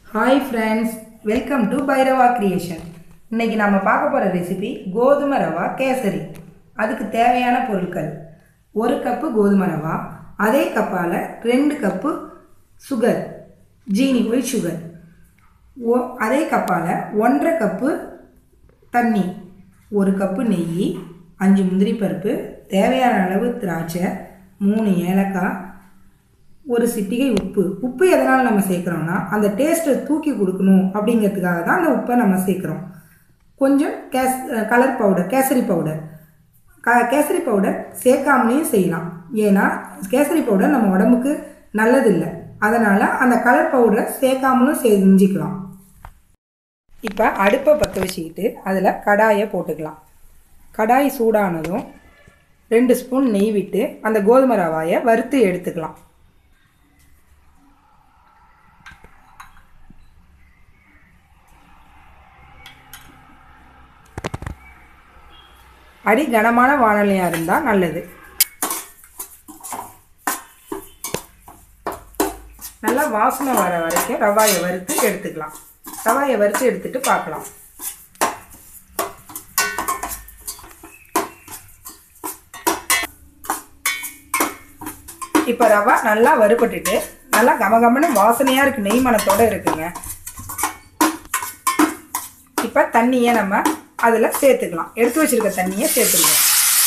hi friends welcome to Bhairava creation இன்னைக்கு நம்ம பார்க்க போகிற ரெசிபி கோதுமை ரவா கேசரி அதுக்கு தேவையான பொருட்கள் ஒரு கப்பு கோதுமை ரவா அதே கப்பால் ரெண்டு கப்பு சுகர் ஜீனி ஒயிட் சுகர் ஓ அதே கப்பால் ஒன்றரை கப்பு தண்ணி ஒரு கப்பு நெய் அஞ்சு முந்திரி பருப்பு தேவையான அளவு திராட்சை மூணு ஏலக்காய் ஒரு சிட்டிகை உப்பு உப்பு எதனால் நம்ம சேர்க்குறோம்னா அந்த டேஸ்ட்டை தூக்கி கொடுக்கணும் அப்படிங்கிறதுக்காக தான் அந்த உப்பை நம்ம சேர்க்குறோம் கொஞ்சம் கேஸ் கலர் பவுடர் கேசரி பவுடர் க கேசரி பவுடர் சேர்க்காமலேயும் செய்யலாம் ஏன்னா கேசரி பவுடர் நம்ம உடம்புக்கு நல்லதில்லை அதனால் அந்த கலர் பவுடரை சேர்க்காமலும் செஞ்சுக்கலாம் இப்போ அடுப்பை பற்ற வச்சுக்கிட்டு அதில் கடாயை போட்டுக்கலாம் கடாய் சூடானதும் ரெண்டு ஸ்பூன் நெய் விட்டு அந்த கோதுமை ரவாயை வறுத்து எடுத்துக்கலாம் அடி கனமான வானொலியாக இருந்தால் நல்லது நல்லா வாசனை வர வரைக்கும் ரவாயை வறுத்து எடுத்துக்கலாம் ரவாயை வறுத்து எடுத்துட்டு பார்க்கலாம் இப்போ ரவா நல்லா வறுபட்டுட்டு நல்லா கமகமன்னு வாசனையாக இருக்குது நெய் மணத்தோடு இருக்குங்க இப்போ தண்ணியை நம்ம அதில் சேர்த்துக்கலாம் எடுத்து வச்சிருக்க தண்ணியை சேர்த்துக்கலாம்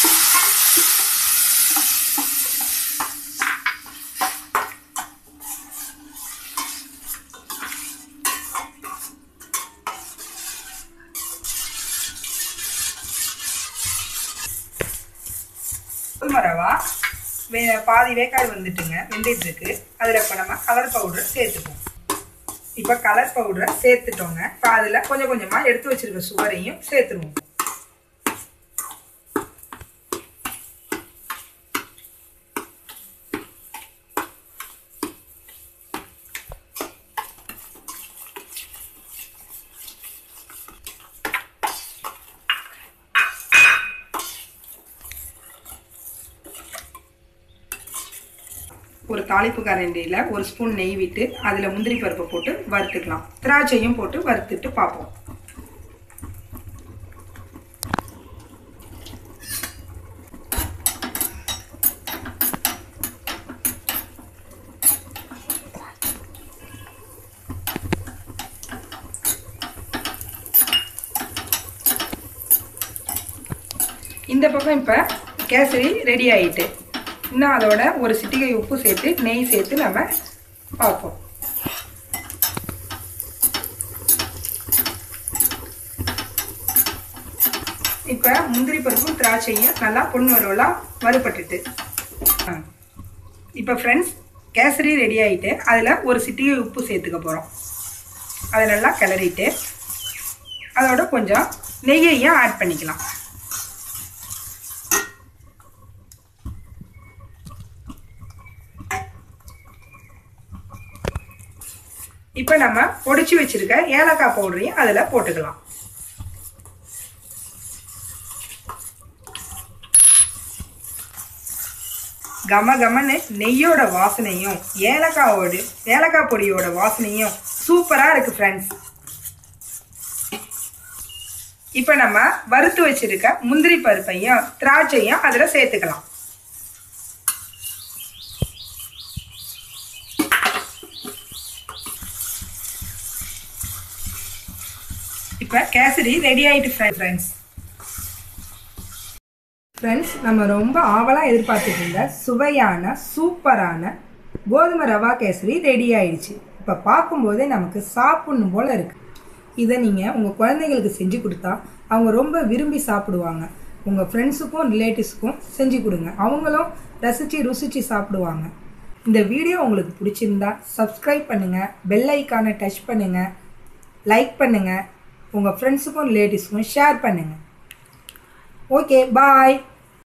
ரவா வே பாதி வேக்காடு வந்துட்டுங்க வெந்துட்டு இருக்கு அதில் இப்போ நம்ம கலர் பவுடர் சேர்த்துப்போம் இப்போ கலர் பவுடரை சேர்த்துட்டோங்க இப்போ அதில் கொஞ்சம் கொஞ்சமாக எடுத்து வச்சிருக்க சுகரையும் சேர்த்துருவோம் ஒரு தாளிப்பு கரண்டியில் ஒரு ஸ்பூன் நெய் விட்டு அதில் முந்திரி பருப்பை போட்டு வறுத்துக்கலாம் திராட்சையும் போட்டு வறுத்துட்டு பார்ப்போம் இந்த பக்கம் இப்போ கேசரி ரெடி ஆயிட்டு இன்னும் அதோட ஒரு சிட்டிகை உப்பு சேர்த்து நெய் சேர்த்து நம்ம பார்ப்போம் இப்போ முந்திரி பருப்பும் திராட்சையும் நல்லா பொன் வறுவலாக வறுபட்டுட்டு இப்போ ஃப்ரெண்ட்ஸ் கேசரி ரெடி ஆகிட்டு அதில் ஒரு சிட்டிகை உப்பு சேர்த்துக்க போகிறோம் அதை நல்லா கிளறிட்டு அதோட கொஞ்சம் நெய்யையும் ஆட் பண்ணிக்கலாம் இப்போ நம்ம பொடிச்சு வச்சிருக்க ஏலக்காய் பவுடரையும் அதில் போட்டுக்கலாம் கம கமன்னு நெய்யோட வாசனையும் ஏலக்காவோடு ஏலக்காய் பொடியோட வாசனையும் சூப்பராக இருக்குது ஃப்ரெண்ட்ஸ் இப்போ நம்ம வறுத்து வச்சிருக்க முந்திரி பருப்பையும் திராட்சையும் அதில் சேர்த்துக்கலாம் இப்போ கேசரி ரெடி ஆகிட்டு ஃப்ரெண்ட்ஸ் ஃப்ரெண்ட்ஸ் நம்ம ரொம்ப ஆவலாக எதிர்பார்த்துட்டு இருந்த சுவையான சூப்பரான கோதுமை ரவா கேசரி ரெடி ஆயிடுச்சு இப்போ பார்க்கும்போதே நமக்கு சாப்பிடணும் போல் இருக்குது இதை நீங்கள் உங்கள் குழந்தைங்களுக்கு செஞ்சு கொடுத்தா அவங்க ரொம்ப விரும்பி சாப்பிடுவாங்க உங்கள் ஃப்ரெண்ட்ஸுக்கும் ரிலேட்டிவ்ஸுக்கும் செஞ்சு கொடுங்க அவங்களும் ரசித்து ருசித்து சாப்பிடுவாங்க இந்த வீடியோ உங்களுக்கு பிடிச்சிருந்தா சப்ஸ்கிரைப் பண்ணுங்கள் பெல் ஐக்கானை டச் பண்ணுங்கள் லைக் பண்ணுங்கள் உங்கள் ஃப்ரெண்ட்ஸுக்கும் ரிலேட்டிவ்ஸுக்கும் ஷேர் பண்ணுங்கள் ஓகே பாய்